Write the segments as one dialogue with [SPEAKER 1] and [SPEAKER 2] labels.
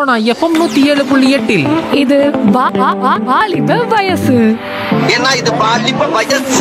[SPEAKER 1] Sona FM நூத்தி ஏழு புள்ளி எட்டில்
[SPEAKER 2] இது வா- வா- வா- வாலிப வயசு
[SPEAKER 3] ஏன்னா இது பாலிப்ப வயசு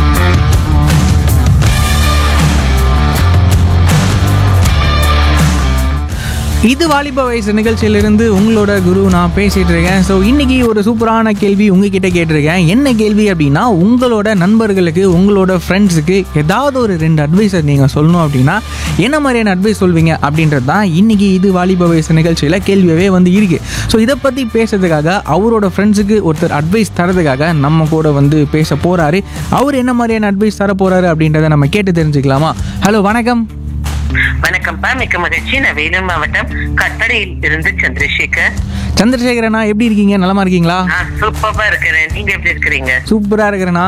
[SPEAKER 4] இது வாலிப வயசு நிகழ்ச்சியிலிருந்து உங்களோட குரு நான் பேசிட்டு இருக்கேன் ஸோ இன்னைக்கு ஒரு சூப்பரான கேள்வி உங்ககிட்ட கேட்டிருக்கேன் என்ன கேள்வி அப்படின்னா உங்களோட நண்பர்களுக்கு உங்களோட ஃப்ரெண்ட்ஸுக்கு ஏதாவது ஒரு ரெண்டு அட்வைஸை நீங்கள் சொல்லணும் அப்படின்னா என்ன மாதிரியான அட்வைஸ் சொல்வீங்க அப்படின்றது தான் இன்னைக்கு இது வாலிப வயசு நிகழ்ச்சியில் கேள்வியாகவே வந்து இருக்கு ஸோ இதை பற்றி பேசுறதுக்காக அவரோட ஃப்ரெண்ட்ஸுக்கு ஒருத்தர் அட்வைஸ் தரதுக்காக நம்ம கூட வந்து பேச போறாரு அவர் என்ன மாதிரியான அட்வைஸ் தர போறாரு அப்படின்றத நம்ம கேட்டு தெரிஞ்சுக்கலாமா ஹலோ வணக்கம்
[SPEAKER 5] வணக்கம்ப்பா மிக்க மகிழ்ச்சி நான் வேலூர் மாவட்டம் கட்டடையில் இருந்து சந்திரசேகர்
[SPEAKER 4] சந்திரசேகரண்ணா எப்படி இருக்கீங்க நலமா இருக்கீங்களா
[SPEAKER 5] ஆ சூப்பரா இருக்கிறேன் நீங்க எப்படி இருக்கிறீங்க
[SPEAKER 4] சூப்பரா இருக்கிறேண்ணா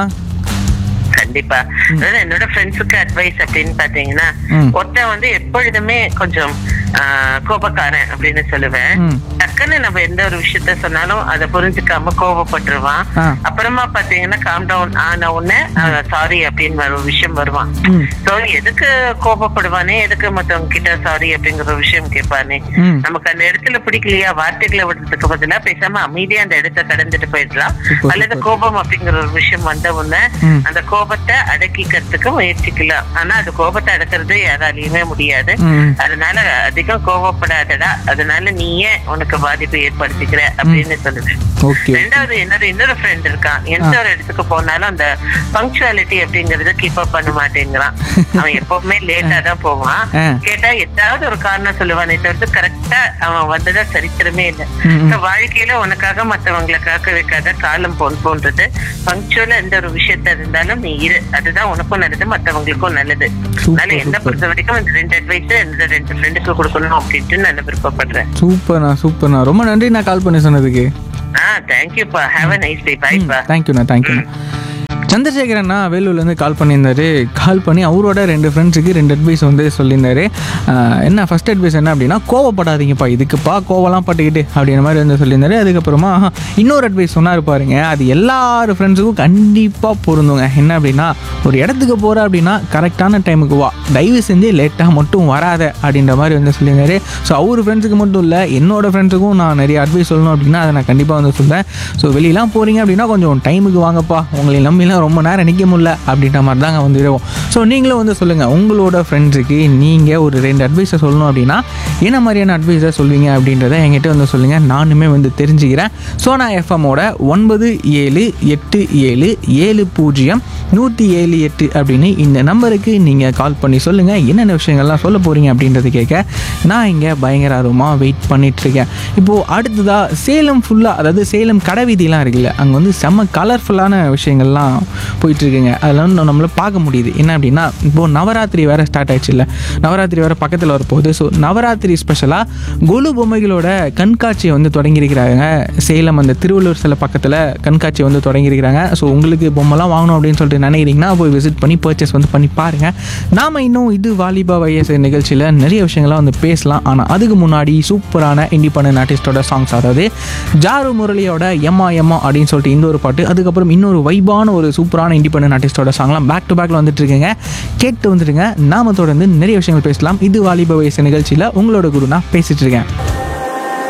[SPEAKER 5] கண்டிப்பா அதாவது என்னோட ஃப்ரெண்ட்ஸுக்கு அட்வைஸ் அப்படின்னு பாத்தீங்கன்னா
[SPEAKER 4] ம்.
[SPEAKER 5] ஒருத்தன் வந்து எப்பொழுதுமே கொஞ்சம் ஆ, கோபக்காரன் அப்படின்னு சொல்லுவேன்
[SPEAKER 4] ம்.
[SPEAKER 5] டக்குன்னு நம்ம எந்த ஒரு விஷயத்த சொன்னாலும் அதை புரிஞ்சுக்காம கோபப்பட்டுருவான்
[SPEAKER 4] ஆ.
[SPEAKER 5] அப்புறமா பாத்தீங்கன்னா காம் டவுன் ஆன உடனே சாரி அப்படின்னு ஒரு விஷயம் வருவான்
[SPEAKER 4] ம்.
[SPEAKER 5] சோ எதுக்கு கோபப்படுவானே எதுக்கு மத்தவங்க கிட்ட சாரி அப்படிங்கிற ஒரு விஷயம் கேட்பானே
[SPEAKER 4] ம்.
[SPEAKER 5] நமக்கு அந்த இடத்துல பிடிக்கலையா வார்த்தைகளை விடுறதுக்கு பதிலா பேசாம அமைதியா அந்த இடத்த கடந்துட்டு போயிடலாம்
[SPEAKER 4] சூப்பர்,
[SPEAKER 5] அல்லது
[SPEAKER 4] சூப்பர்.
[SPEAKER 5] கோபம் அப்படிங்கிற ஒரு விஷயம் வந்த உடனே
[SPEAKER 4] ம்.
[SPEAKER 5] அந்த கோபத்தை அடக்கிக்கிறதுக்கு முயற்சிக்கலாம் ஆனா அது கோபத்தை அடக்கிறது யாராலையுமே முடியாது
[SPEAKER 4] ம்.
[SPEAKER 5] அதனால அதிகம் கோபப்படாதடா அதனால நீயே உனக்கு பாதிப்பு ஏற்படுத்திக்கிற அப்படின்னு சொல்லுவேன்
[SPEAKER 4] ஓகே
[SPEAKER 5] ரெண்டாவது என்னோட இன்னொரு ஃப்ரெண்ட் இருக்கான் எந்த ஒரு இடத்துக்கு போனாலும் அந்த பங்க்சுவாலிட்டி அப்படிங்கறது கீப் அப் பண்ண மாட்டேங்கிறான் அவன் எப்பவுமே லேட்டா தான் போவான்
[SPEAKER 4] ஆ.
[SPEAKER 5] கேட்டா ஏதாவது ஒரு காரணம் சொல்லுவானே தவிர்த்து கரெக்டா அவன் வந்ததா சரித்திரமே இல்லை
[SPEAKER 4] ம், ம்.
[SPEAKER 5] So, வாழ்க்கையில உனக்காக மத்தவங்களை காக்க வைக்காத காலம் போன் போன்றது பங்க்சுவலா எந்த ஒரு விஷயத்த இருந்தாலும் நீ இரு அதுதான் உனக்கும் நல்லது மத்தவங்களுக்கும் நல்லது அதனால என்ன
[SPEAKER 4] சூப்பர்.
[SPEAKER 5] பொறுத்த வரைக்கும் இந்த ரெண்டு அட்வைஸ் இந்த ரெண்டு ஃப்ரெண்டுக்கு கொடுக்கணும் அப்படின்ட்டு நான் விருப்பப்படுறேன்
[SPEAKER 4] சூப்பர்ண்ணா சூப்பர்ண்ணா ரொம்ப நன்றி நான் கால் பண்ணி சொன்னதுக்கு
[SPEAKER 5] ஆ தேங்க்யூப்பா ஹாவ் அ நைஸ் டே பைப்பா
[SPEAKER 4] தேங்க்யூண்ணா தேங்க்யூண்ணா சந்திரசேகரண்ணா வேலூர்லேருந்து கால் பண்ணியிருந்தாரு கால் பண்ணி அவரோட ரெண்டு ஃப்ரெண்ட்ஸுக்கு ரெண்டு அட்வைஸ் வந்து சொல்லியிருந்தாரு ஆஹ் என்ன ஃபர்ஸ்ட் அட்வைஸ் என்ன அப்படின்னா கோவப்படாதீங்கப்பா இதுக்குப்பா கோவலாம் பட்டுக்கிட்டு அப்படின்ற மாதிரி வந்து சொல்லியிருந்தாரு அதுக்கப்புறமா இன்னொரு அட்வைஸ் சொன்னார் பாருங்க அது எல்லார் ஃப்ரெண்ட்ஸுக்கும் கண்டிப்பாக பொருந்துங்க என்ன அப்படின்னா ஒரு இடத்துக்கு போகிற அப்படின்னா கரெக்டான டைமுக்கு வா தயவு செஞ்சு லேட்டாக மட்டும் வராத அப்படின்ற மாதிரி வந்து சொல்லியிருந்தாரு ஸோ அவர் ஃப்ரெண்ட்ஸுக்கு மட்டும் இல்லை என்னோட ஃப்ரெண்ட்ஸுக்கும் நான் நிறைய அட்வைஸ் சொல்லணும் அப்படின்னா அதை நான் கண்டிப்பாக வந்து சொல்கிறேன் ஸோ வெளியெல்லாம் போகிறீங்க அப்படின்னா கொஞ்சம் டைமுக்கு வாங்கப்பா உங்களை நம்பிலாம் ரொம்ப நேரம் நிற்க முடியல அப்படின்ற மாதிரி தாங்க வந்து இருக்கும் ஸோ நீங்களும் வந்து சொல்லுங்கள் உங்களோட ஃப்ரெண்ட்ஸுக்கு நீங்கள் ஒரு ரெண்டு அட்வைஸை சொல்லணும் அப்படின்னா என்ன மாதிரியான அட்வைஸை சொல்வீங்க அப்படின்றத என்கிட்ட வந்து சொல்லுங்கள் நானுமே வந்து தெரிஞ்சுக்கிறேன் சோனா எஃப்எம்மோட ஒன்பது ஏழு எட்டு ஏழு ஏழு பூஜ்ஜியம் நூற்றி ஏழு எட்டு அப்படின்னு இந்த நம்பருக்கு நீங்கள் கால் பண்ணி சொல்லுங்கள் என்னென்ன விஷயங்கள்லாம் சொல்ல போகிறீங்க அப்படின்றது கேட்க நான் இங்கே பயங்கர ஆர்வமாக வெயிட் பண்ணிகிட்ருக்கேன் இப்போது அடுத்ததாக சேலம் ஃபுல்லாக அதாவது சேலம் கடைவீதிலாம் இருக்குல்ல அங்கே வந்து செம்ம கலர்ஃபுல்லான விஷயங்கள்லாம் போயிட்டுருக்குங்க அதில் வந்து நம்மள பார்க்க முடியுது என்ன அப்படின்னா இப்போது நவராத்திரி வேறு ஸ்டார்ட் ஆயிடுச்சு இல்லை நவராத்திரி வேறு பக்கத்தில் வரப்போகுது ஸோ நவராத்திரி ஸ்பெஷலாக கொலு பொம்மைகளோட கண்காட்சியை வந்து தொடங்கியிருக்கிறாங்க சேலம் அந்த திருவள்ளூர் சில பக்கத்தில் கண்காட்சி வந்து தொடங்கியிருக்கிறாங்க ஸோ உங்களுக்கு பொம்மைலாம் வாங்கணும் அப்படின்னு சொல்லிட்டு நினைக்கிறீங்கன்னா போய் விசிட் பண்ணி பர்ச்சேஸ் வந்து பண்ணி பாருங்கள் நாம் இன்னும் இது வாலிபா வயசு நிகழ்ச்சியில் நிறைய விஷயங்கள்லாம் வந்து பேசலாம் ஆனால் அதுக்கு முன்னாடி சூப்பரான இண்டிபெண்டன்ட் ஆர்டிஸ்டோட சாங்ஸ் அதாவது ஜாரு முரளியோட எம்மா எம்மா அப்படின்னு சொல்லிட்டு இந்த ஒரு பாட்டு அதுக்கப்புறம் இன்னொரு வைபான ஒரு சூப்பரான இண்டிபெண்டன்ட் ஆர்டிஸ்டோட சாங்லாம் பேக் டு பேக்கில் வந்துட்டு இருக்குங்க கேட்டு வந்துட்டுங்க நாம தொடர்ந்து நிறைய விஷயங்கள் பேசலாம் இது வாலிப வயசு நிகழ்ச்சியில் உங்களோட குரு நான் பேசிட்டு இருக்கேன்